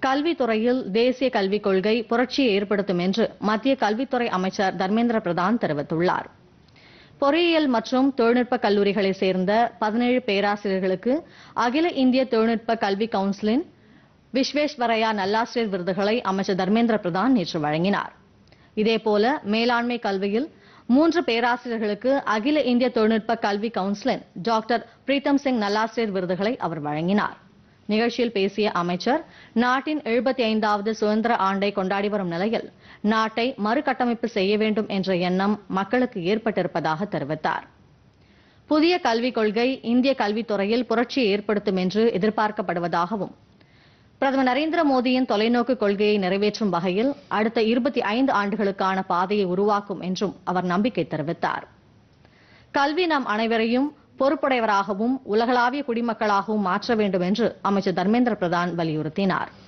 கல்வித்துறையில் தேசிய கல்விக் கொள்கை புரட்சியை ஏற்படுத்தும் என்று மத்திய கல்வித்துறை அமைச்சர் தர்மேந்திர பிரதான் தெரிவித்துள்ளார் பொறியியல் மற்றும் தொழில்நுட்ப கல்லூரிகளைச் சேர்ந்த பதினேழு பேராசிரியர்களுக்கு அகில இந்திய தொழில்நுட்ப கல்வி கவுன்சிலின் விஸ்வேஸ்வரய்யா நல்லாசிரியர் விருதுகளை அமைச்சர் தர்மேந்திர பிரதான் நேற்று வழங்கினார் இதேபோல மேலாண்மை கல்வியில் மூன்று பேராசிரியர்களுக்கு அகில இந்திய தொழில்நுட்ப கல்வி கவுன்சிலின் டாக்டர் பிரீத்தம் சிங் நல்லாசிரியர் விருதுகளை அவர் வழங்கினார் நிகழ்ச்சியில் பேசிய அமைச்சர் நாட்டின் எழுபத்தி ஐந்தாவது சுதந்திர ஆண்டை கொண்டாடி வரும் நிலையில் நாட்டை மறுகட்டமைப்பு செய்ய வேண்டும் என்ற எண்ணம் மக்களுக்கு ஏற்பட்டிருப்பதாக தெரிவித்தார் புதிய கல்விக் கொள்கை இந்திய கல்வித்துறையில் புரட்சியை ஏற்படுத்தும் என்று எதிர்பார்க்கப்படுவதாகவும் பிரதமர் நரேந்திர மோடியின் தொலைநோக்கு கொள்கையை நிறைவேற்றும் வகையில் அடுத்த இருபத்தி ஐந்து ஆண்டுகளுக்கான பாதையை உருவாக்கும் என்றும் அவர் நம்பிக்கை தெரிவித்தார் கல்வி நம் அனைவரையும் பொறுப்புடையவராகவும் உலகளாவிய குடிமக்களாகவும் மாற்ற வேண்டும் என்று அமைச்சர் தர்மேந்திர பிரதான் வலியுறுத்தினார்